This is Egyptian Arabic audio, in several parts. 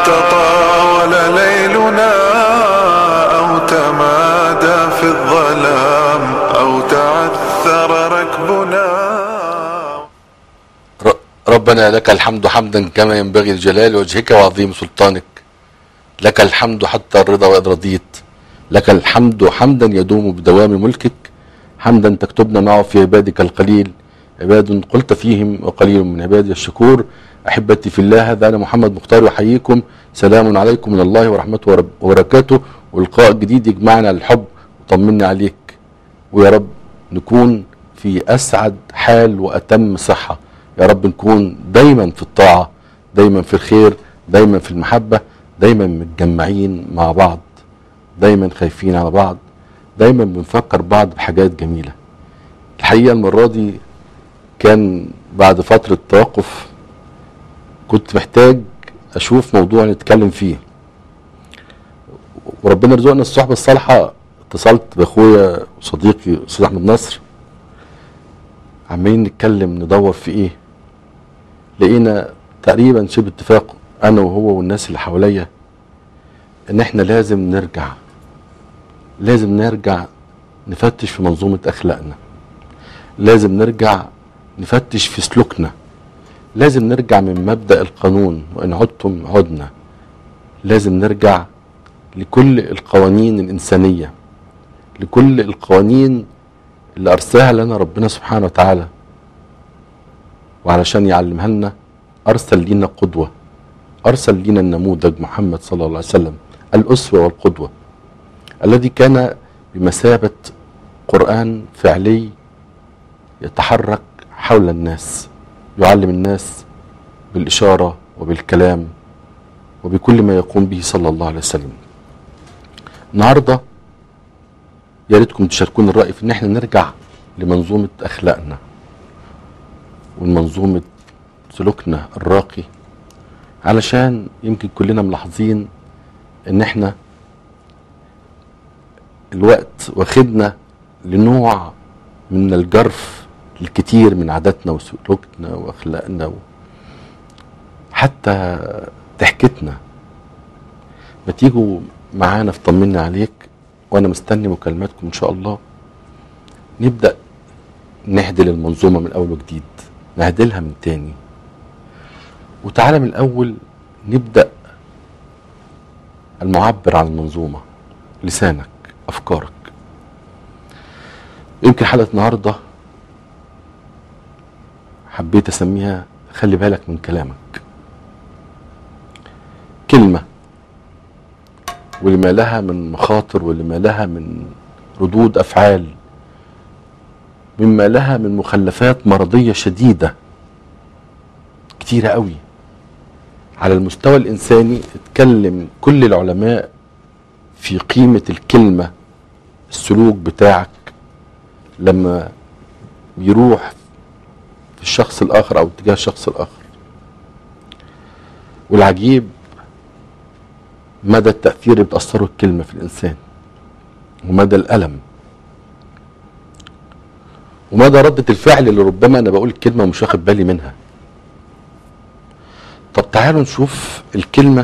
تطاول ليلنا أو تمادى في الظلام أو تعثر ركبنا ر- ربنا لك الحمد حمدا كما ينبغي لجلال وجهك وعظيم سلطانك لك الحمد حتى الرضا وإذ رضيت لك الحمد حمدا يدوم بدوام ملكك حمدا تكتبنا معه في عبادك القليل عباد قلت فيهم وقليل من عبادي الشكور أحبتي في الله هذا أنا محمد مختار يحييكم سلام عليكم من الله ورحمته ورب- وبركاته ولقاء جديد يجمعنا الحب وطمني عليك ويا رب نكون في اسعد حال واتم صحه يا رب نكون دايما في الطاعه دايما في الخير دايما في المحبه دايما متجمعين مع بعض دايما خايفين على بعض دايما بنفكر بعض بحاجات جميله الحقيقه المره دي كان بعد فتره توقف كنت محتاج اشوف موضوع نتكلم فيه وربنا رزقنا الصحبه الصالحه اتصلت باخويا وصديقي استاذ احمد نصر عمالين نتكلم ندور في ايه لقينا تقريبا شبه اتفاق انا وهو والناس اللي حواليا ان احنا لازم نرجع لازم نرجع نفتش في منظومه اخلاقنا لازم نرجع نفتش في سلوكنا لازم نرجع من مبدا القانون وان عدتم عدنا لازم نرجع لكل القوانين الانسانيه لكل القوانين اللي ارساها لنا ربنا سبحانه وتعالى وعلشان يعلمها لنا ارسل لينا قدوه ارسل لينا النموذج محمد صلى الله عليه وسلم الاسوه والقدوه الذي كان بمثابه قران فعلي يتحرك حول الناس يعلم الناس بالاشاره وبالكلام وبكل ما يقوم به صلى الله عليه وسلم النهارده يا ريتكم تشاركونا الراي في ان احنا نرجع لمنظومه اخلاقنا ومنظومه سلوكنا الراقي علشان يمكن كلنا ملاحظين ان احنا الوقت واخدنا لنوع من الجرف الكتير من عاداتنا وسلوكنا واخلاقنا و... حتى ضحكتنا ما تيجوا معانا في طمنا عليك وانا مستني مكالماتكم ان شاء الله نبدا نهدل المنظومه من اول وجديد نهدلها من تاني وتعالى من الاول نبدا المعبر عن المنظومه لسانك افكارك يمكن حلقه النهارده حبيت اسميها خلي بالك من كلامك كلمه ولما لها من مخاطر ولما لها من ردود افعال مما لها من مخلفات مرضيه شديده كتيره قوي على المستوى الانساني اتكلم كل العلماء في قيمه الكلمه السلوك بتاعك لما بيروح في الشخص الاخر او اتجاه الشخص الاخر والعجيب مدى التأثير اللي بتأثره الكلمة في الإنسان ومدى الألم ومدى ردة الفعل اللي ربما أنا بقول الكلمة ومش واخد بالي منها طب تعالوا نشوف الكلمة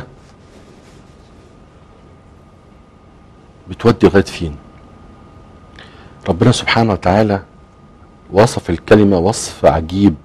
بتودي لغاية فين ربنا سبحانه وتعالى وصف الكلمة وصف عجيب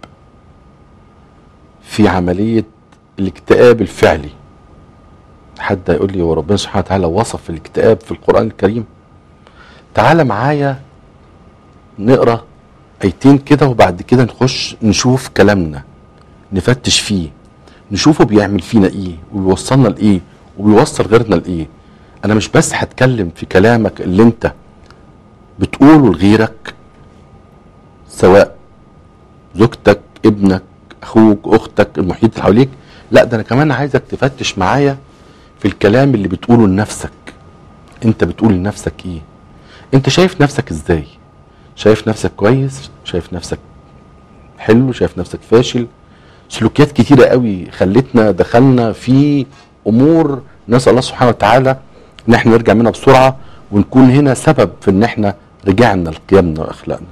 في عملية الاكتئاب الفعلي حد هيقول لي هو ربنا سبحانه وتعالى وصف الاكتئاب في القرآن الكريم تعالى معايا نقرا ايتين كده وبعد كده نخش نشوف كلامنا نفتش فيه نشوفه بيعمل فينا ايه وبيوصلنا لايه وبيوصل غيرنا لايه انا مش بس هتكلم في كلامك اللي انت بتقوله لغيرك سواء زوجتك ابنك اخوك اختك المحيط اللي حواليك لا ده انا كمان عايزك تفتش معايا في الكلام اللي بتقوله لنفسك انت بتقول لنفسك ايه انت شايف نفسك ازاي شايف نفسك كويس شايف نفسك حلو شايف نفسك فاشل سلوكيات كتيرة قوي خلتنا دخلنا في امور نسأل الله سبحانه وتعالى ان احنا نرجع منها بسرعة ونكون هنا سبب في ان احنا رجعنا لقيمنا واخلاقنا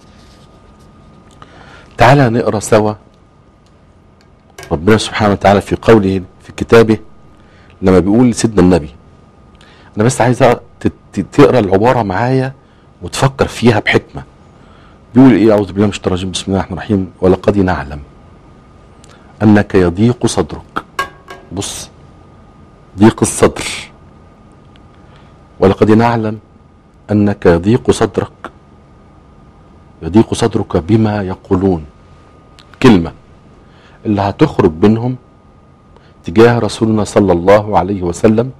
تعالى نقرا سوا ربنا سبحانه وتعالى في قوله في كتابه لما بيقول سيدنا النبي انا بس عايز أ- ت- ت- تقرا العباره معايا وتفكر فيها بحكمه بيقول ايه اعوذ بالله من الشيطان الرجيم بسم الله الرحمن الرحيم ولقد نعلم انك يضيق صدرك بص ضيق الصدر ولقد نعلم انك يضيق صدرك يضيق صدرك بما يقولون كلمه اللي هتخرج منهم تجاه رسولنا صلى الله عليه وسلم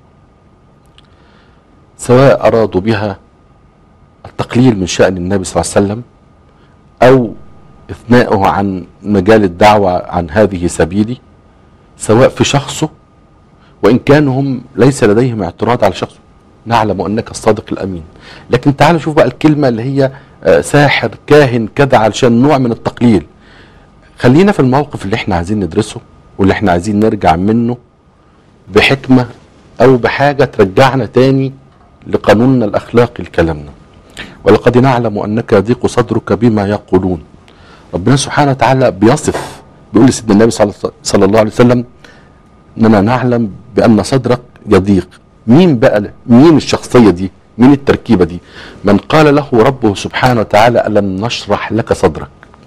سواء ارادوا بها التقليل من شان النبي صلى الله عليه وسلم او اثناؤه عن مجال الدعوه عن هذه سبيلي سواء في شخصه وان كانوا هم ليس لديهم اعتراض على شخصه نعلم انك الصادق الامين لكن تعال شوف بقى الكلمه اللي هي آه، ساحر كاهن كذا علشان نوع من التقليل خلينا في الموقف اللي احنا عايزين ندرسه واللي احنا عايزين نرجع منه بحكمه او بحاجه ترجعنا تاني لقانوننا الاخلاقي لكلامنا ولقد نعلم انك يضيق صدرك بما يقولون ربنا سبحانه وتعالى بيصف بيقول لسيدنا النبي صلى صلى الله عليه وسلم اننا نعلم بان صدرك يضيق مين بقى مين الشخصيه دي مين التركيبه دي من قال له ربه سبحانه وتعالى الم نشرح لك صدرك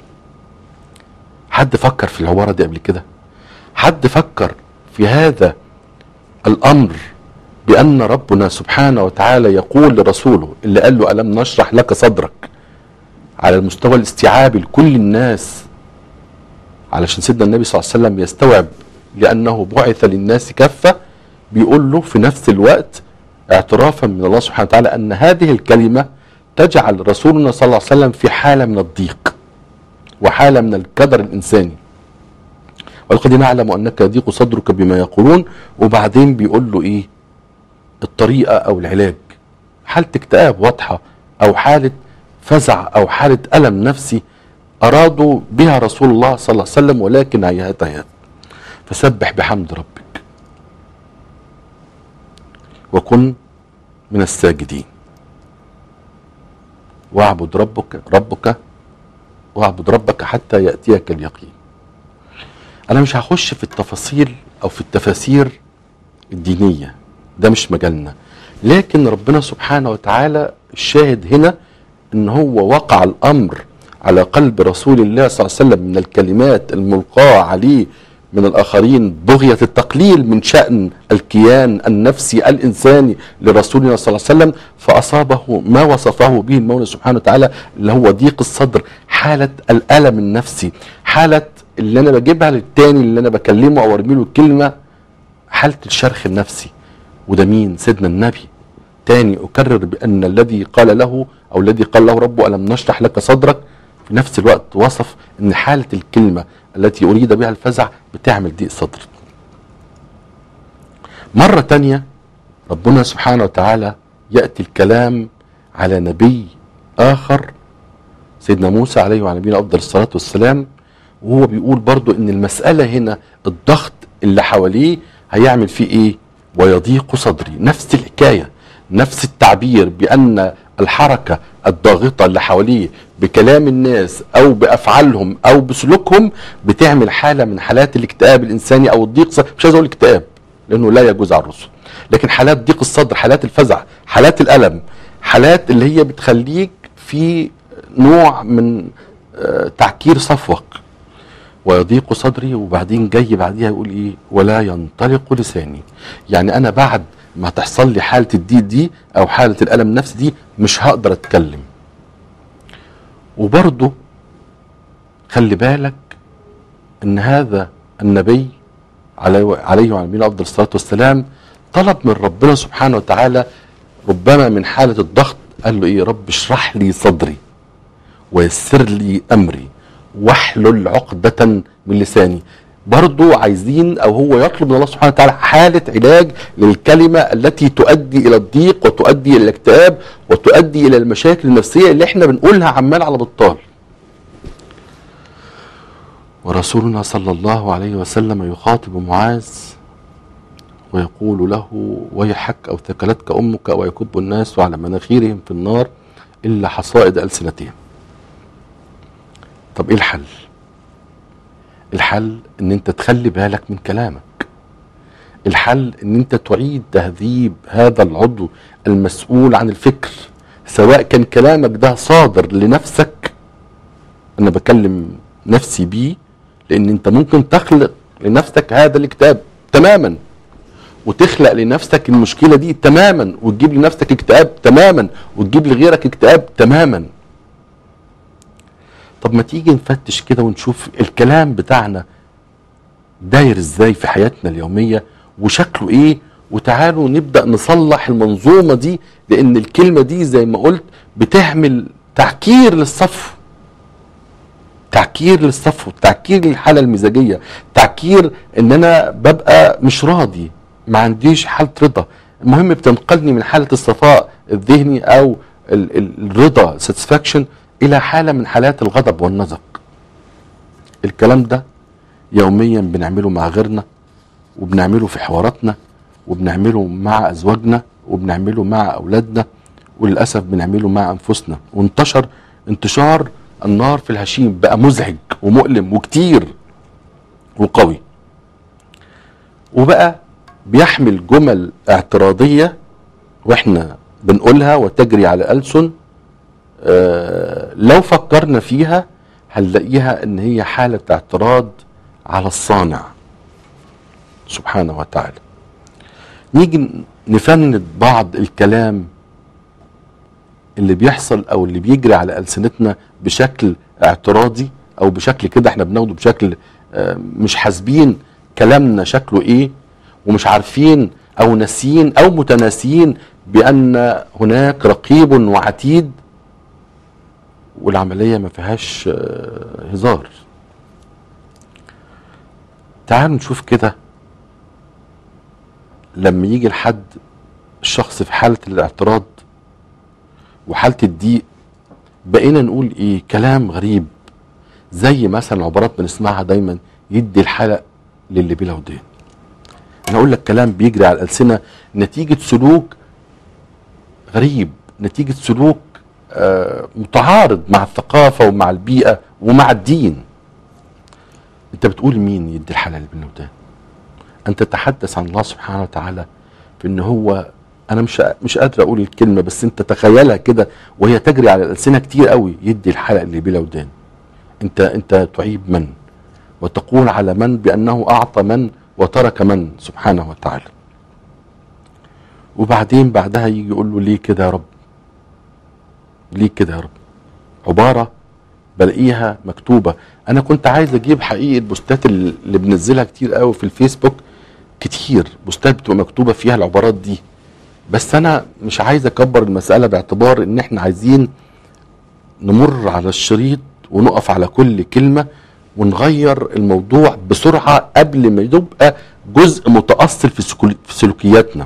حد فكر في العباره دي قبل كده حد فكر في هذا الامر بان ربنا سبحانه وتعالى يقول لرسوله اللي قال له الم نشرح لك صدرك على المستوى الاستيعابي لكل الناس علشان سيدنا النبي صلى الله عليه وسلم يستوعب لانه بعث للناس كافه بيقول له في نفس الوقت اعترافا من الله سبحانه وتعالى ان هذه الكلمه تجعل رسولنا صلى الله عليه وسلم في حاله من الضيق وحاله من الكدر الانساني ولقد نعلم انك يضيق صدرك بما يقولون وبعدين بيقول له ايه الطريقه او العلاج حاله اكتئاب واضحه او حاله فزع او حاله الم نفسي ارادوا بها رسول الله صلى الله عليه وسلم ولكن هيهات هيهات فسبح بحمد ربك وكن من الساجدين واعبد ربك ربك واعبد ربك حتى ياتيك اليقين انا مش هخش في التفاصيل او في التفاسير الدينيه ده مش مجالنا لكن ربنا سبحانه وتعالى الشاهد هنا ان هو وقع الامر على قلب رسول الله صلى الله عليه وسلم من الكلمات الملقاه عليه من الاخرين بغيه التقليل من شان الكيان النفسي الانساني لرسولنا صلى الله عليه وسلم فاصابه ما وصفه به المولى سبحانه وتعالى اللي هو ضيق الصدر حاله الالم النفسي حاله اللي انا بجيبها للتاني اللي انا بكلمه او ارمي له الكلمه حاله الشرخ النفسي وده مين سيدنا النبي تاني اكرر بان الذي قال له او الذي قال له ربه الم نشرح لك صدرك في نفس الوقت وصف ان حاله الكلمه التي اريد بها الفزع بتعمل ضيق صدر مره تانية ربنا سبحانه وتعالى ياتي الكلام على نبي اخر سيدنا موسى عليه وعلى نبينا افضل الصلاه والسلام وهو بيقول برضو ان المساله هنا الضغط اللي حواليه هيعمل فيه ايه ويضيق صدري نفس الحكايه نفس التعبير بان الحركه الضاغطه اللي حواليه بكلام الناس او بافعالهم او بسلوكهم بتعمل حاله من حالات الاكتئاب الانساني او الضيق ص- مش عايز اقول اكتئاب لانه لا يجوز على الرسل لكن حالات ضيق الصدر حالات الفزع حالات الالم حالات اللي هي بتخليك في نوع من آه، تعكير صفوك ويضيق صدري وبعدين جاي بعديها يقول ايه ولا ينطلق لساني يعني انا بعد ما تحصل لي حاله الضيق دي او حاله الالم النفسي دي مش هقدر اتكلم وبرضه خلي بالك ان هذا النبي عليه عليه وعلى نبينا افضل الصلاه والسلام طلب من ربنا سبحانه وتعالى ربما من حاله الضغط قال له ايه رب اشرح لي صدري ويسر لي امري واحلل عقدة من لساني برضو عايزين او هو يطلب من الله سبحانه وتعالى حالة علاج للكلمة التي تؤدي الى الضيق وتؤدي الى الاكتئاب وتؤدي الى المشاكل النفسية اللي احنا بنقولها عمال على بطال ورسولنا صلى الله عليه وسلم يخاطب معاذ ويقول له ويحك او ثكلتك امك ويكب الناس على مناخيرهم في النار الا حصائد السنتهم طب ايه الحل الحل ان انت تخلي بالك من كلامك الحل ان انت تعيد تهذيب هذا العضو المسؤول عن الفكر سواء كان كلامك ده صادر لنفسك انا بكلم نفسي بيه لان انت ممكن تخلق لنفسك هذا الاكتئاب تماما وتخلق لنفسك المشكله دي تماما وتجيب لنفسك اكتئاب تماما وتجيب لغيرك اكتئاب تماما طب ما تيجي نفتش كده ونشوف الكلام بتاعنا داير ازاي في حياتنا اليوميه وشكله ايه وتعالوا نبدا نصلح المنظومه دي لان الكلمه دي زي ما قلت بتعمل تعكير للصف تعكير للصفو تعكير للحاله المزاجيه تعكير ان انا ببقى مش راضي ما عنديش حاله رضا المهم بتنقلني من حاله الصفاء الذهني او ال- ال- الرضا ساتسفاكشن الى حاله من حالات الغضب والنزق الكلام ده يوميا بنعمله مع غيرنا وبنعمله في حواراتنا وبنعمله مع ازواجنا وبنعمله مع اولادنا وللاسف بنعمله مع انفسنا وانتشر انتشار النار في الهشيم بقى مزعج ومؤلم وكتير وقوي وبقى بيحمل جمل اعتراضيه واحنا بنقولها وتجري على ألسن آه، لو فكرنا فيها هنلاقيها ان هي حالة اعتراض على الصانع سبحانه وتعالى نيجي نفند بعض الكلام اللي بيحصل او اللي بيجري على ألسنتنا بشكل اعتراضي او بشكل كده احنا بناخده بشكل آه، مش حاسبين كلامنا شكله ايه ومش عارفين او ناسيين او متناسيين بان هناك رقيب وعتيد والعمليه ما فيهاش آه، هزار تعالوا نشوف كده لما يجي لحد الشخص في حاله الاعتراض وحاله الضيق بقينا نقول ايه كلام غريب زي مثلا عبارات بنسمعها دايما يدي الحلق للي بلا ودين انا اقول لك كلام بيجري على الالسنه نتيجه سلوك غريب نتيجه سلوك آه، متعارض مع الثقافه ومع البيئه ومع الدين انت بتقول مين يدي الحلق للي بلا ودين انت تتحدث عن الله سبحانه وتعالى في ان هو انا مش مش قادر اقول الكلمه بس انت تخيلها كده وهي تجري على الالسنه كتير قوي يدي الحلق اللي بلا ودان انت انت تعيب من وتقول على من بانه اعطى من وترك من سبحانه وتعالى وبعدين بعدها يجي يقول له ليه كده يا رب ليه كده يا رب عباره بلاقيها مكتوبه انا كنت عايز اجيب حقيقه البوستات اللي بنزلها كتير قوي في الفيسبوك كتير بوستات بتبقى مكتوبه فيها العبارات دي بس انا مش عايز اكبر المساله باعتبار ان احنا عايزين نمر على الشريط ونقف على كل كلمه ونغير الموضوع بسرعه قبل ما يبقى جزء متاصل في سلوك- في سلوكياتنا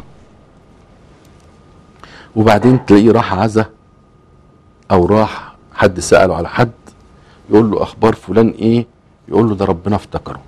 وبعدين تلاقيه راح عزا او راح حد ساله على حد يقول له اخبار فلان ايه يقول له ده ربنا افتكره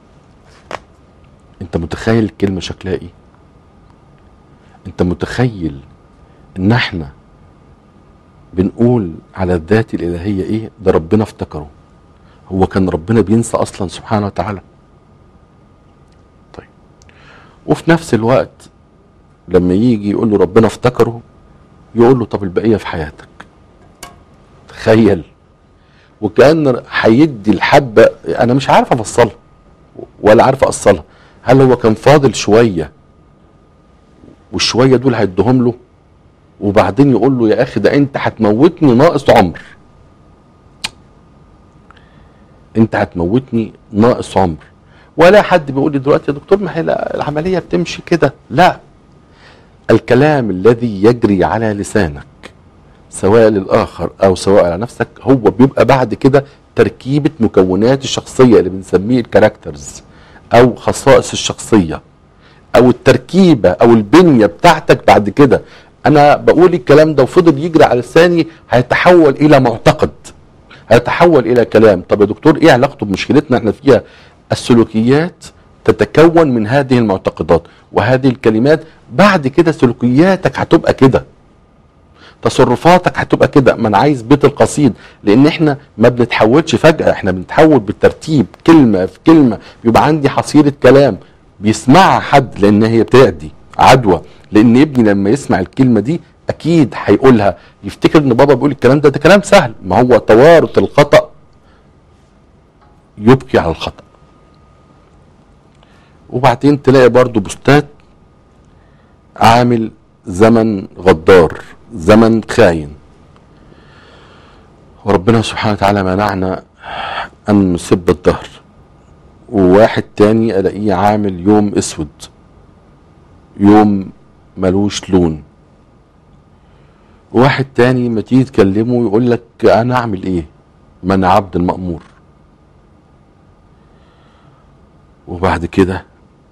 انت متخيل الكلمه شكلها ايه انت متخيل ان احنا بنقول على الذات الالهيه ايه ده ربنا افتكره هو كان ربنا بينسى اصلا سبحانه وتعالى طيب وفي نفس الوقت لما يجي يقول له ربنا افتكره يقول له طب البقيه في حياتك تخيل وكان هيدي الحبه انا مش عارف افصلها ولا عارف اصلها هل هو كان فاضل شويه والشويه دول هيديهم له وبعدين يقول له يا اخي ده انت هتموتني ناقص عمر انت هتموتني ناقص عمر ولا حد بيقول لي دلوقتي يا دكتور ما هي العمليه بتمشي كده لا الكلام الذي يجري على لسانك سواء للاخر او سواء على نفسك هو بيبقى بعد كده تركيبه مكونات الشخصيه اللي بنسميه الكاركترز او خصائص الشخصيه او التركيبه او البنيه بتاعتك بعد كده انا بقول الكلام ده وفضل يجري على لساني هيتحول الى معتقد هيتحول الى كلام طب يا دكتور ايه علاقته بمشكلتنا احنا فيها السلوكيات تتكون من هذه المعتقدات وهذه الكلمات بعد كده سلوكياتك هتبقى كده تصرفاتك هتبقى كده ما انا عايز بيت القصيد لان احنا ما بنتحولش فجاه احنا بنتحول بالترتيب كلمه في كلمه بيبقى عندي حصيله كلام بيسمعها حد لان هي بتعدي عدوى لان ابني لما يسمع الكلمه دي اكيد هيقولها يفتكر ان بابا بيقول الكلام ده ده كلام سهل ما هو توارث الخطا يبكي على الخطا وبعدين تلاقي برضو بوستات عامل زمن غدار زمن خاين وربنا سبحانه وتعالى منعنا ان نسب الدهر وواحد تاني الاقيه عامل يوم اسود يوم ملوش لون واحد تاني ما تيجي تكلمه يقول لك انا اعمل ايه ما انا عبد المأمور وبعد كده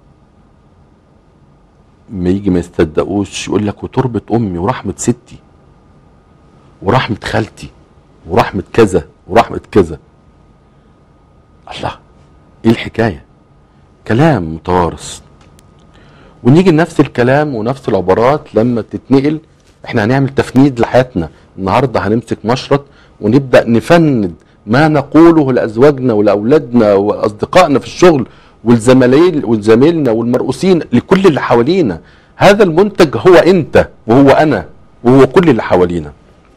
ما يجي ما يصدقوش يقول لك وتربة امي ورحمة ستي ورحمة خالتي ورحمة كذا ورحمة كذا الله ايه الحكاية كلام متوارث ونيجي لنفس الكلام ونفس العبارات لما تتنقل احنا هنعمل تفنيد لحياتنا النهارده هنمسك مشرط ونبدا نفند ما نقوله لازواجنا ولاولادنا واصدقائنا في الشغل والزملاء والزميلنا والمرؤوسين لكل اللي حوالينا هذا المنتج هو انت وهو انا وهو كل اللي حوالينا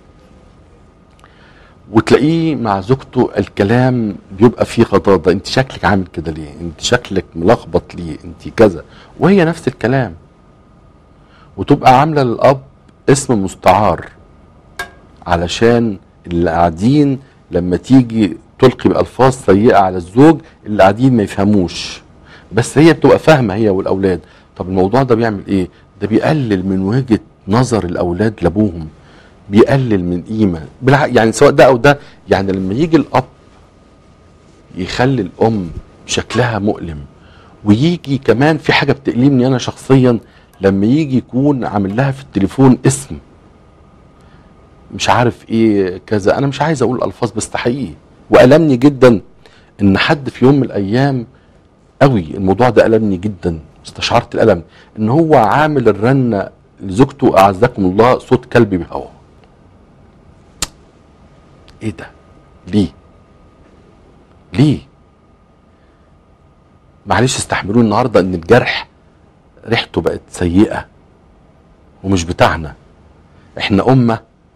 وتلاقيه مع زوجته الكلام بيبقى فيه غضاضة انت شكلك عامل كده ليه انت شكلك ملخبط ليه انت كذا وهي نفس الكلام وتبقى عاملة للأب اسم مستعار علشان اللي قاعدين لما تيجي تلقي بألفاظ سيئة على الزوج اللي قاعدين ما يفهموش بس هي بتبقى فاهمة هي والأولاد طب الموضوع ده بيعمل ايه ده بيقلل من وجهة نظر الأولاد لأبوهم بيقلل من قيمة بالع... يعني سواء ده أو ده يعني لما يجي الأب يخلي الأم شكلها مؤلم ويجي كمان في حاجة بتألمني أنا شخصيا لما يجي يكون عامل لها في التليفون اسم مش عارف ايه كذا انا مش عايز اقول الفاظ بس حقيقي والمني جدا ان حد في يوم من الايام قوي الموضوع ده المني جدا استشعرت الالم ان هو عامل الرنه لزوجته اعزكم الله صوت كلبي بهوا ايه ده ليه ليه معلش استحملوني النهارده ان الجرح ريحته بقت سيئه ومش بتاعنا احنا امه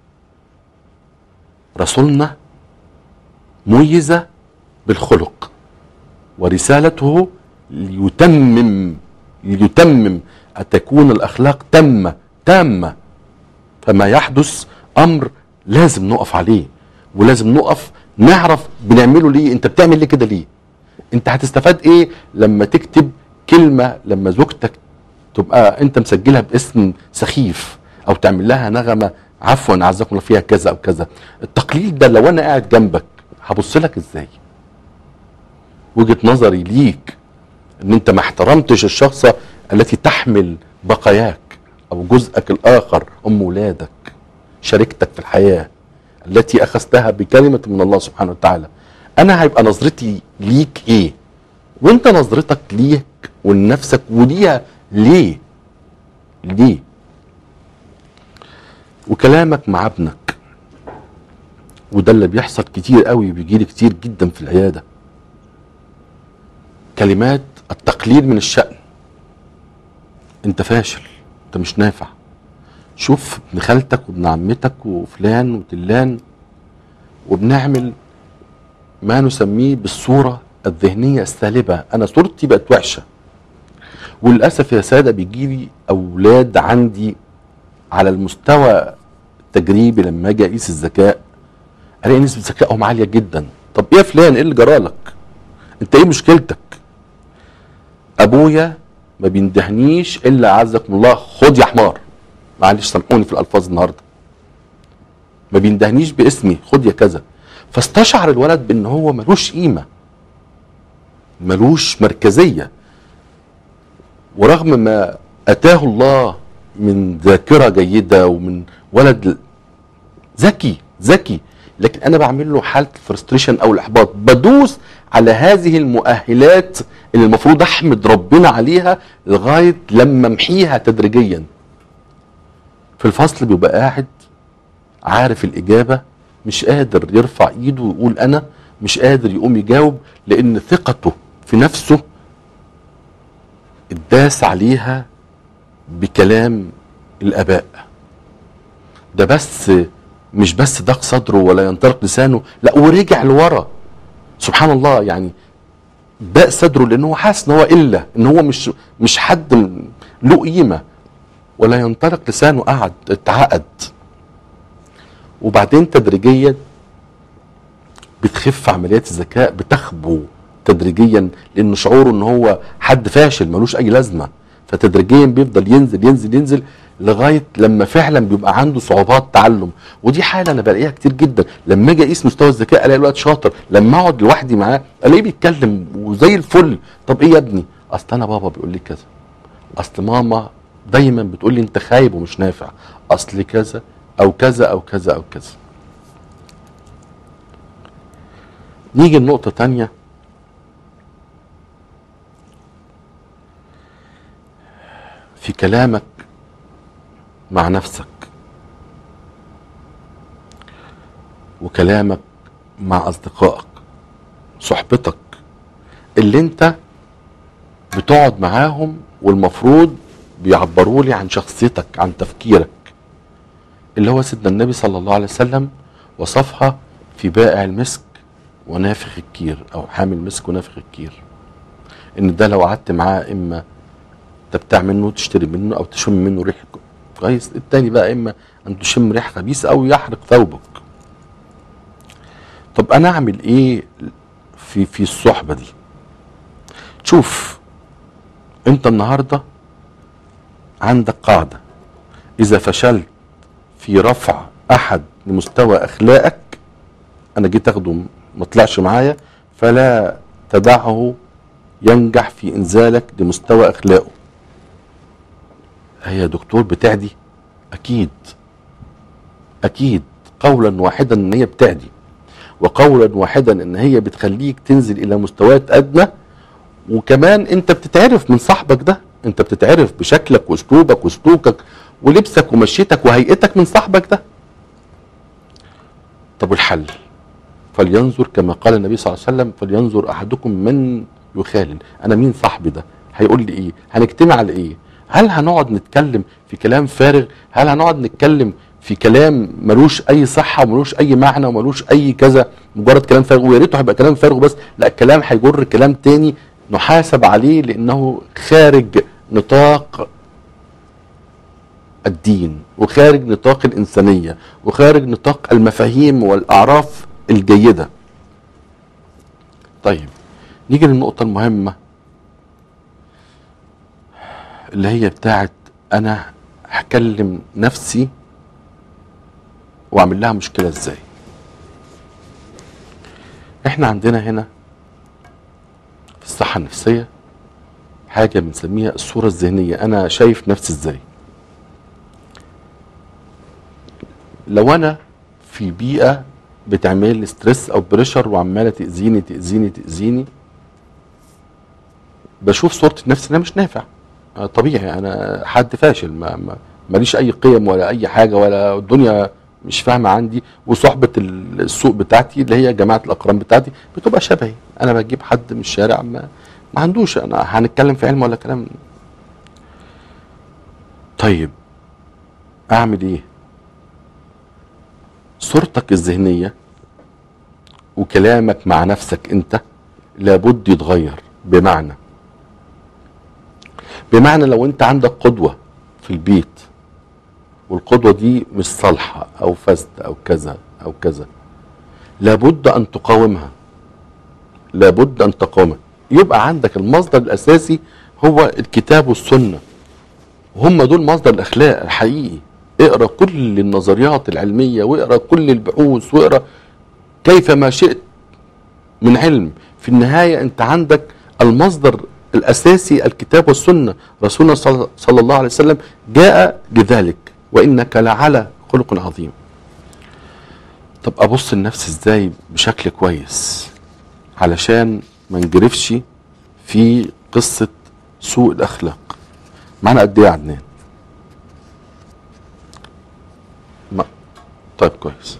رسولنا ميز بالخلق ورسالته ليتمم ليتمم أن تكون الأخلاق تامة تامة فما يحدث أمر لازم نقف عليه ولازم نقف نعرف بنعمله ليه انت بتعمل ليه كده ليه انت هتستفاد ايه لما تكتب كلمة لما زوجتك تبقى انت مسجلها باسم سخيف او تعمل لها نغمة عفوا عزكم الله فيها كذا او كذا التقليد ده لو انا قاعد جنبك هبص لك ازاي وجهة نظري ليك ان انت ما احترمتش الشخصة التي تحمل بقاياك او جزءك الاخر ام ولادك شريكتك في الحياة التي اخذتها بكلمة من الله سبحانه وتعالى انا هيبقى نظرتي ليك ايه وانت نظرتك ليك ولنفسك وليها ليه ليه وكلامك مع ابنك وده اللي بيحصل كتير قوي بيجي لي كتير جدا في العياده كلمات التقليل من الشأن انت فاشل انت مش نافع شوف ابن خالتك وابن عمتك وفلان وتلان وبنعمل ما نسميه بالصورة الذهنية السالبة أنا صورتي بقت وحشة وللأسف يا سادة بيجيلي أولاد عندي على المستوى التجريبي لما أجي أقيس الذكاء ألاقي نسبة ذكائهم عالية جدا طب إيه يا فلان إيه اللي جرالك؟ أنت إيه مشكلتك؟ أبويا ما بيندهنيش إلا أعزكم الله خد يا حمار معلش سامحوني في الألفاظ النهارده ما بيندهنيش باسمي خد يا كذا فاستشعر الولد بان هو ملوش قيمه ملوش مركزيه ورغم ما اتاه الله من ذاكره جيده ومن ولد ذكي ذكي لكن انا بعمل له حاله الفرستريشن او الاحباط بدوس على هذه المؤهلات اللي المفروض احمد ربنا عليها لغايه لما امحيها تدريجيا في الفصل بيبقى قاعد عارف الاجابه مش قادر يرفع ايده ويقول انا مش قادر يقوم يجاوب لان ثقته في نفسه اتداس عليها بكلام الاباء ده بس مش بس ضاق صدره ولا ينطلق لسانه لا ورجع لورا سبحان الله يعني ضاق صدره لان هو حاسس ان هو الا ان هو مش مش حد م- له قيمه ولا ينطلق لسانه قعد اتعقد وبعدين تدريجيا بتخف عمليات الذكاء بتخبو تدريجيا لان شعوره ان هو حد فاشل ملوش اي لازمه فتدريجيا بيفضل ينزل ينزل ينزل لغايه لما فعلا بيبقى عنده صعوبات تعلم ودي حاله انا بلاقيها كتير جدا لما اجي اقيس مستوى الذكاء الاقي الوقت شاطر لما اقعد لوحدي معاه الاقيه بيتكلم وزي الفل طب ايه يا ابني اصل انا بابا بيقول لي كذا اصل ماما دايما بتقول لي انت خايب ومش نافع اصل كذا او كذا او كذا او كذا نيجي لنقطة تانية في كلامك مع نفسك وكلامك مع أصدقائك صحبتك اللي انت بتقعد معاهم والمفروض بيعبروا لي عن شخصيتك عن تفكيرك اللي هو سيدنا النبي صلى الله عليه وسلم وصفها في بائع المسك ونافخ الكير او حامل مسك ونافخ الكير ان ده لو قعدت معاه اما تبتاع منه تشتري منه او تشم منه ريح كويس التاني بقى اما ان تشم ريح خبيث او يحرق ثوبك طب انا اعمل ايه في في الصحبه دي شوف انت النهارده عندك قاعده اذا فشلت في رفع احد لمستوى اخلاقك انا جيت اخده ما طلعش معايا فلا تدعه ينجح في انزالك لمستوى اخلاقه هي يا دكتور بتعدي اكيد اكيد قولا واحدا ان هي بتعدي وقولا واحدا ان هي بتخليك تنزل الى مستويات ادنى وكمان انت بتتعرف من صاحبك ده انت بتتعرف بشكلك واسلوبك وسلوكك ولبسك ومشيتك وهيئتك من صاحبك ده طب والحل فلينظر كما قال النبي صلى الله عليه وسلم فلينظر احدكم من يخالل انا مين صاحبي ده هيقول لي ايه هنجتمع على ايه هل هنقعد نتكلم في كلام فارغ هل هنقعد نتكلم في كلام ملوش اي صحه وملوش اي معنى وملوش اي كذا مجرد كلام فارغ ويا ريته هيبقى كلام فارغ بس لا الكلام هيجر كلام تاني نحاسب عليه لانه خارج نطاق الدين وخارج نطاق الإنسانية وخارج نطاق المفاهيم والأعراف الجيدة طيب نيجي للنقطة المهمة اللي هي بتاعت أنا هكلم نفسي وأعمل لها مشكلة إزاي إحنا عندنا هنا في الصحة النفسية حاجة بنسميها الصورة الذهنية أنا شايف نفسي إزاي لو انا في بيئه بتعمل لي ستريس او بريشر وعماله تاذيني تاذيني تاذيني بشوف صورتي نفسي ان انا مش نافع آه، طبيعي انا حد فاشل ما ما- ماليش اي قيم ولا اي حاجه ولا الدنيا مش فاهمه عندي وصحبه ال- السوق بتاعتي اللي هي جماعه الاقران بتاعتي بتبقى شبهي انا بجيب حد من الشارع ما, ما عندوش انا هنتكلم في علم ولا كلام طيب اعمل ايه صورتك الذهنية وكلامك مع نفسك انت لابد يتغير بمعنى بمعنى لو انت عندك قدوة في البيت والقدوة دي مش صالحة او فاسدة او كذا او كذا لابد ان تقاومها لابد ان تقاومها يبقى عندك المصدر الاساسي هو الكتاب والسنة هم دول مصدر الاخلاق الحقيقي اقرا كل النظريات العلميه واقرا كل البحوث واقرا كيف ما شئت من علم في النهايه انت عندك المصدر الاساسي الكتاب والسنه رسولنا صلى صلى الله عليه وسلم جاء لذلك وانك لعلى خلق عظيم طب ابص لنفسي ازاي بشكل كويس علشان ما نجرفش في قصه سوء الاخلاق معانا قد ايه يا عدنان ما طيب كويس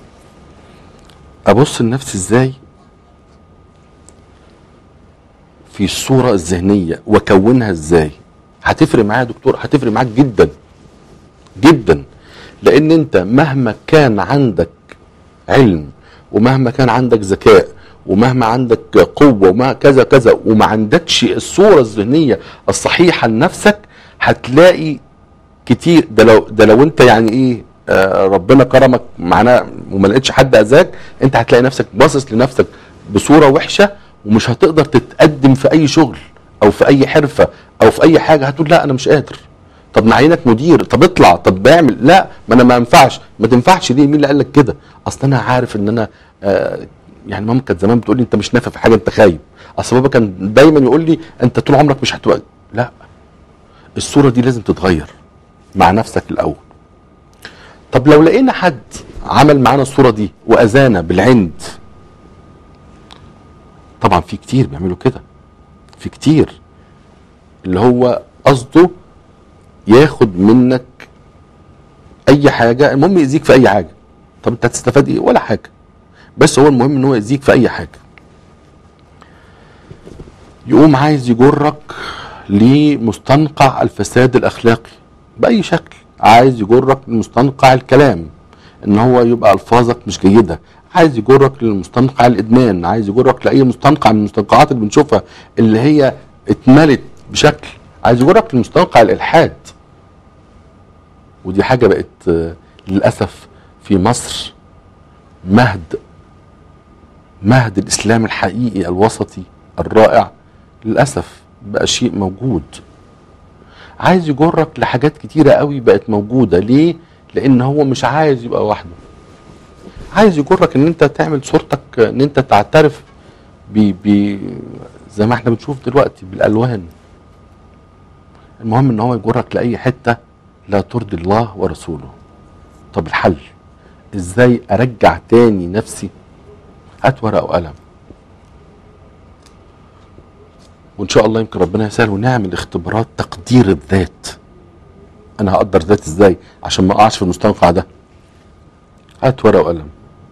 ابص لنفسي ازاي في الصوره الذهنيه واكونها ازاي هتفرق معايا يا دكتور هتفرق معاك جدا جدا لان انت مهما كان عندك علم ومهما كان عندك ذكاء ومهما عندك قوه وما كذا كذا وما عندكش الصوره الذهنيه الصحيحه لنفسك هتلاقي كتير ده لو ده لو انت يعني ايه آه ربنا كرمك معناه وما لقيتش حد اذاك انت هتلاقي نفسك باصص لنفسك بصوره وحشه ومش هتقدر تتقدم في اي شغل او في اي حرفه او في اي حاجه هتقول لا انا مش قادر طب نعينك مدير طب اطلع طب بعمل لا ما انا ما ينفعش ما تنفعش ليه مين اللي قال لك كده اصل انا عارف ان انا آه يعني ماما كانت زمان بتقول لي انت مش نافع في حاجه انت خايب اصل بابا كان دايما يقول لي انت طول عمرك مش هتبقى لا الصوره دي لازم تتغير مع نفسك الاول طب لو لقينا حد عمل معانا الصوره دي واذانا بالعند طبعا في كتير بيعملوا كده في كتير اللي هو قصده ياخد منك اي حاجه المهم يأذيك في اي حاجه طب انت هتستفاد ايه ولا حاجه بس هو المهم ان هو يأذيك في اي حاجه يقوم عايز يجرك لمستنقع الفساد الاخلاقي باي شكل عايز يجرك لمستنقع الكلام ان هو يبقى الفاظك مش جيده عايز يجرك للمستنقع الادمان عايز يجرك لاي مستنقع من المستنقعات اللي بنشوفها اللي هي اتملت بشكل عايز يجرك لمستنقع الالحاد ودي حاجه بقت آه، للاسف في مصر مهد مهد الاسلام الحقيقي الوسطي الرائع للاسف بقى شيء موجود عايز يجرك لحاجات كتيره قوي بقت موجوده ليه لان هو مش عايز يبقى وحده عايز يجرك ان انت تعمل صورتك ان انت تعترف ب ب زي ما احنا بنشوف دلوقتي بالالوان المهم ان هو يجرك لاي حته لا ترضي الله ورسوله طب الحل ازاي ارجع تاني نفسي هات ورقه وقلم وان شاء الله يمكن ربنا يسهل ونعمل اختبارات تقدير الذات انا هقدر ذاتي ازاي عشان ما اقعش في المستنقع ده هات ورقه وقلم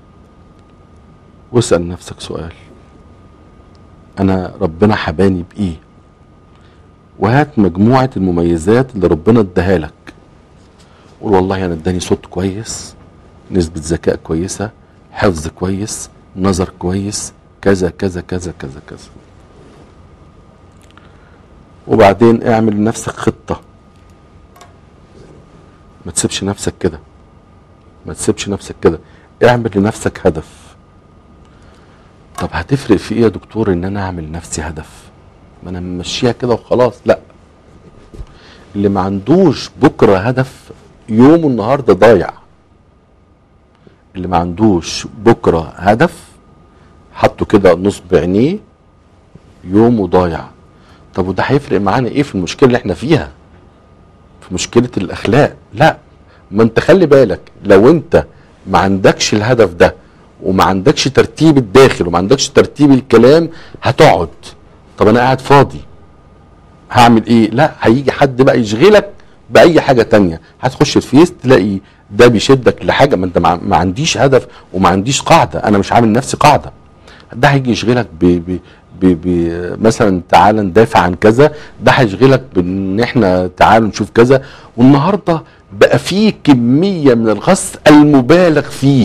واسال نفسك سؤال انا ربنا حباني بايه وهات مجموعه المميزات اللي ربنا اداها لك قول والله انا اداني صوت كويس نسبه ذكاء كويسه حفظ كويس نظر كويس كذا كذا كذا كذا كذا وبعدين اعمل لنفسك خطه ما تسيبش نفسك كده ما تسيبش نفسك كده اعمل لنفسك هدف طب هتفرق في ايه يا دكتور ان انا اعمل لنفسي هدف ما انا ممشيها كده وخلاص لا اللي ما عندوش بكره هدف يومه النهارده ضايع اللي ما عندوش بكره هدف حطه كده نصب عينيه يومه ضايع طب وده هيفرق معانا ايه في المشكله اللي احنا فيها في مشكله الاخلاق لا ما انت خلي بالك لو انت ما عندكش الهدف ده وما عندكش ترتيب الداخل وما عندكش ترتيب الكلام هتقعد طب انا قاعد فاضي هعمل ايه لا هيجي حد بقى يشغلك باي حاجه تانية هتخش الفيس تلاقي ده بيشدك لحاجه ما انت ما ما عنديش هدف وما عنديش قاعده انا مش عامل نفسي قاعده ده هيجي يشغلك ب ب ب ب مثلا تعال ندافع عن كذا ده هيشغلك بان احنا تعالوا نشوف كذا والنهارده بقى فيه كميه من الغص المبالغ فيه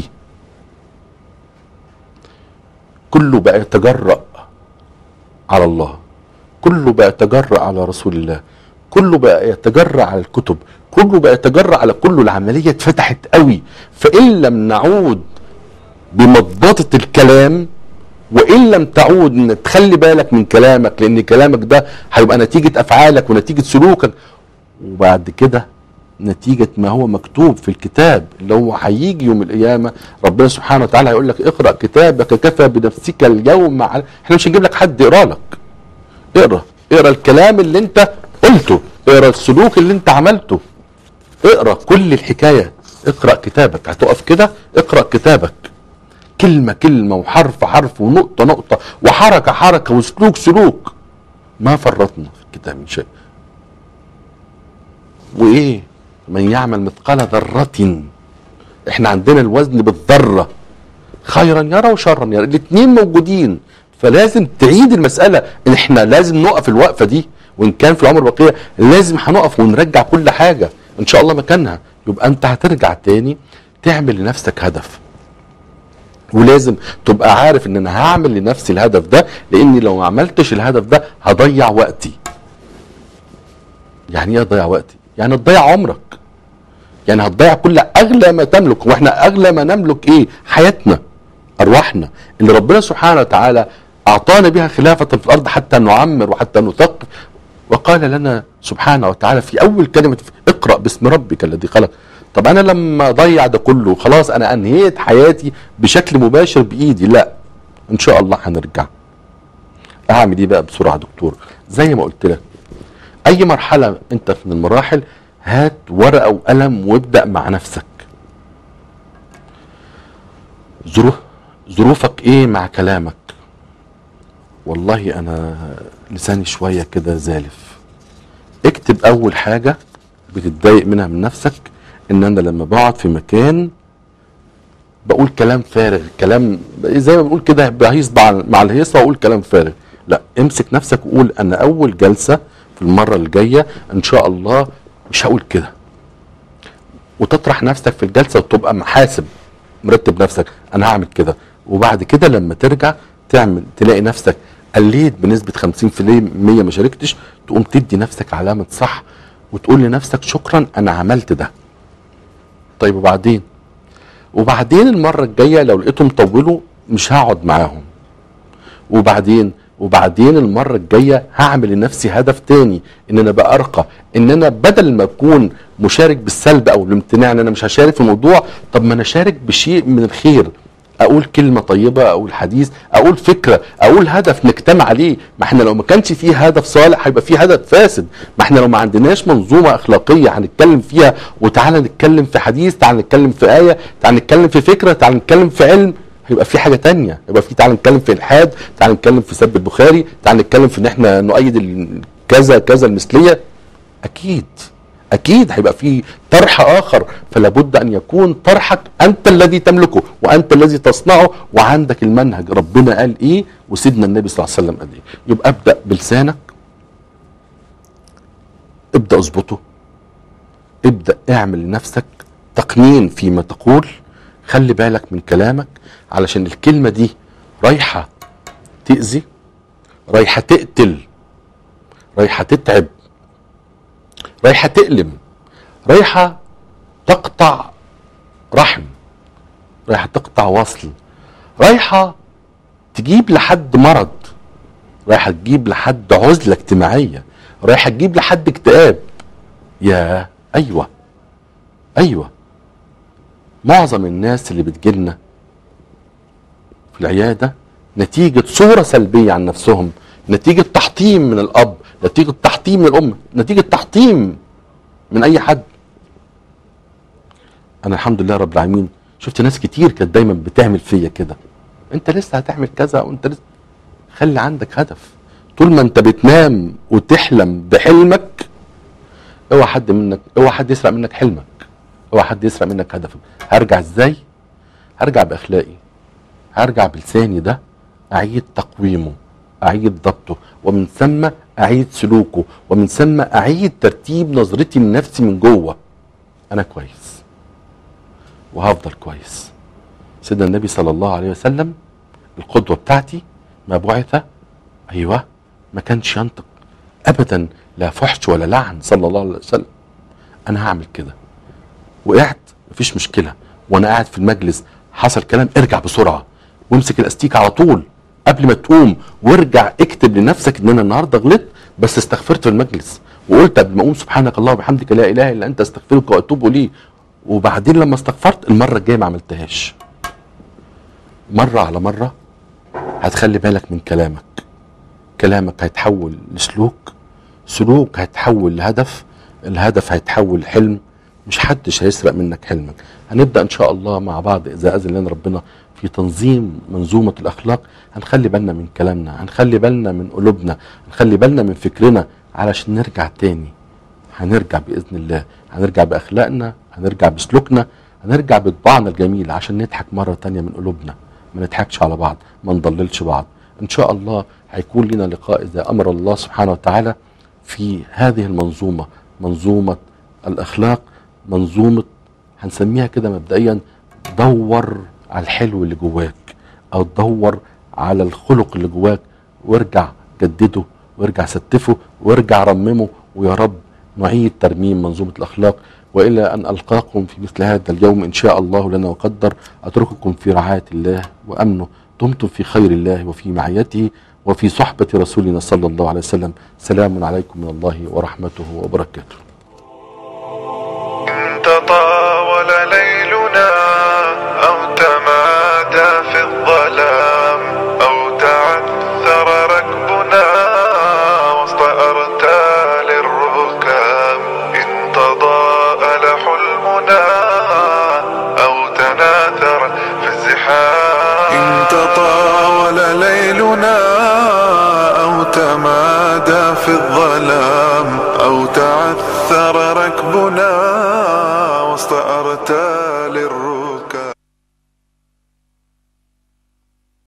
كله بقى يتجرأ على الله كله بقى يتجرأ على رسول الله كله بقى يتجرأ على الكتب كله بقى يتجرأ على كله العملية اتفتحت قوي فإن لم نعود بمضبطة الكلام وإن لم تعود إن تخلي بالك من كلامك لأن كلامك ده هيبقى نتيجة أفعالك ونتيجة سلوكك وبعد كده نتيجة ما هو مكتوب في الكتاب اللي هو هيجي يوم القيامة ربنا سبحانه وتعالى هيقول لك اقرأ كتابك كفى بنفسك اليوم مع احنا مش هنجيب لك حد يقرأ لك اقرأ اقرأ الكلام اللي انت قلته اقرأ السلوك اللي انت عملته اقرأ كل الحكاية اقرأ كتابك هتقف كده اقرأ كتابك كلمة كلمة وحرف حرف ونقطة نقطة وحركة حركة وسلوك سلوك ما فرطنا في الكتاب من شيء وايه من يعمل مثقال ذرة احنا عندنا الوزن بالذرة خيرا يرى وشرا يرى الاثنين موجودين فلازم تعيد المساله ان احنا لازم نقف الوقفه دي وان كان في العمر بقيه لازم هنقف ونرجع كل حاجه ان شاء الله مكانها يبقى انت هترجع تاني تعمل لنفسك هدف ولازم تبقى عارف ان انا هعمل لنفسي الهدف ده لاني لو ما عملتش الهدف ده هضيع وقتي يعني ايه اضيع وقتي يعني تضيع عمرك يعني هتضيع كل اغلى ما تملك واحنا اغلى ما نملك ايه حياتنا ارواحنا اللي ربنا سبحانه وتعالى اعطانا بها خلافه في الارض حتى نعمر وحتى نثقف وقال لنا سبحانه وتعالى في اول كلمه اقرا باسم ربك الذي خلق طب انا لما اضيع ده كله خلاص انا انهيت حياتي بشكل مباشر بايدي لا ان شاء الله هنرجع اعمل ايه بقى بسرعه يا دكتور زي ما قلت لك اي مرحله انت من المراحل هات ورقه وقلم وابدا مع نفسك ظروف ظروفك ايه مع كلامك والله انا لساني شويه كده زالف اكتب اول حاجه بتتضايق منها من نفسك ان انا لما بقعد في مكان بقول كلام فارغ كلام زي ما بنقول كده بهيص مع مع الهيصه واقول كلام فارغ لا امسك نفسك وقول انا اول جلسه في المره الجايه ان شاء الله مش هقول كده وتطرح نفسك في الجلسه وتبقى محاسب مرتب نفسك انا هعمل كده وبعد كده لما ترجع تعمل تلاقي نفسك قليت بنسبه 50% ما شاركتش تقوم تدي نفسك علامه صح وتقول لنفسك شكرا انا عملت ده طيب وبعدين وبعدين المره الجايه لو لقيتهم طولوا مش هقعد معاهم وبعدين وبعدين المره الجايه هعمل لنفسي هدف تاني ان انا ابقى ارقى ان انا بدل ما اكون مشارك بالسلب او الامتناع ان انا مش هشارك في الموضوع طب ما انا اشارك بشيء من الخير اقول كلمه طيبه اقول حديث اقول فكره اقول هدف نجتمع عليه ما احنا لو ما كانش فيه هدف صالح هيبقى فيه هدف فاسد ما احنا لو ما عندناش منظومه اخلاقيه هنتكلم فيها وتعالى نتكلم في حديث تعالى نتكلم في ايه تعالى نتكلم في فكره تعالى نتكلم في علم هيبقى في حاجه تانية يبقى في تعالى نتكلم في الحاد تعالى نتكلم في سب البخاري تعالى نتكلم في ان احنا نؤيد ال- كذا كذا المثليه اكيد اكيد هيبقى في طرح اخر فلا بد ان يكون طرحك انت الذي تملكه وانت الذي تصنعه وعندك المنهج ربنا قال ايه وسيدنا النبي صلى الله عليه وسلم قال ايه يبقى ابدا بلسانك ابدا اظبطه ابدا اعمل لنفسك تقنين فيما تقول خلي بالك من كلامك علشان الكلمه دي رايحه تاذي رايحه تقتل رايحه تتعب رايحه تألم رايحه تقطع رحم رايحه تقطع وصل رايحه تجيب لحد مرض رايحه تجيب لحد عزله اجتماعيه رايحه تجيب لحد اكتئاب يا ايوه ايوه معظم الناس اللي بتجيلنا في العياده نتيجه صوره سلبيه عن نفسهم نتيجه تحطيم من الاب نتيجه تحطيم من الام نتيجه تحطيم من اي حد انا الحمد لله رب العالمين شفت ناس كتير كانت دايما بتعمل فيا كده انت لسه هتعمل كذا وانت لسه خلي عندك هدف طول ما انت بتنام وتحلم بحلمك اوعى حد منك اوعى حد يسرق منك حلمك اوعى حد يسرق منك هدفك هرجع ازاي هرجع باخلاقي هرجع بلساني ده اعيد تقويمه اعيد ضبطه ومن ثم اعيد سلوكه ومن ثم اعيد ترتيب نظرتي لنفسي من جوه انا كويس وهفضل كويس سيدنا النبي صلى الله عليه وسلم القدوه بتاعتي ما بعث ايوه ما كانش ينطق ابدا لا فحش ولا لعن صلى الله عليه وسلم انا هعمل كده وقعت مفيش مشكله وانا قاعد في المجلس حصل كلام ارجع بسرعه وامسك الاستيك على طول قبل ما تقوم وارجع اكتب لنفسك ان انا النهارده غلطت بس استغفرت في المجلس وقلت قبل ما اقوم سبحانك الله وبحمدك لا اله الا انت استغفرك واتوب اليه وبعدين لما استغفرت المره الجايه ما عملتهاش مره على مره هتخلي بالك من كلامك كلامك هيتحول لسلوك سلوك هيتحول لهدف الهدف هيتحول لحلم مش حدش هيسرق منك حلمك هنبدا ان شاء الله مع بعض اذا اذن لنا ربنا في تنظيم منظومه الاخلاق هنخلي بالنا من كلامنا هنخلي بالنا من قلوبنا هنخلي بالنا من فكرنا علشان نرجع تاني هنرجع باذن الله هنرجع باخلاقنا هنرجع بسلوكنا هنرجع بطباعنا الجميله عشان نضحك مره تانية من قلوبنا ما نضحكش على بعض ما نضللش بعض ان شاء الله هيكون لنا لقاء اذا امر الله سبحانه وتعالى في هذه المنظومه منظومه الاخلاق منظومه هنسميها كده مبدئيا دور على الحلو اللي جواك او دور على الخلق اللي جواك وارجع جدده وارجع ستفه وارجع رممه ويا رب نعيد ترميم منظومه الاخلاق والى ان القاكم في مثل هذا اليوم ان شاء الله لنا وقدر اترككم في رعايه الله وامنه دمتم في خير الله وفي معيته وفي صحبه رسولنا صلى الله عليه وسلم سلام عليكم من الله ورحمته وبركاته إن تطاول ليلنا أو تمادى في الظلام أو تعثر ركبنا وسط أرتال الركام إن تضاءل حلمنا أو تناثر في الزحام إن تطاول ليلنا أو تمادى في الظلام أو تعثر ركبنا وسط أرتال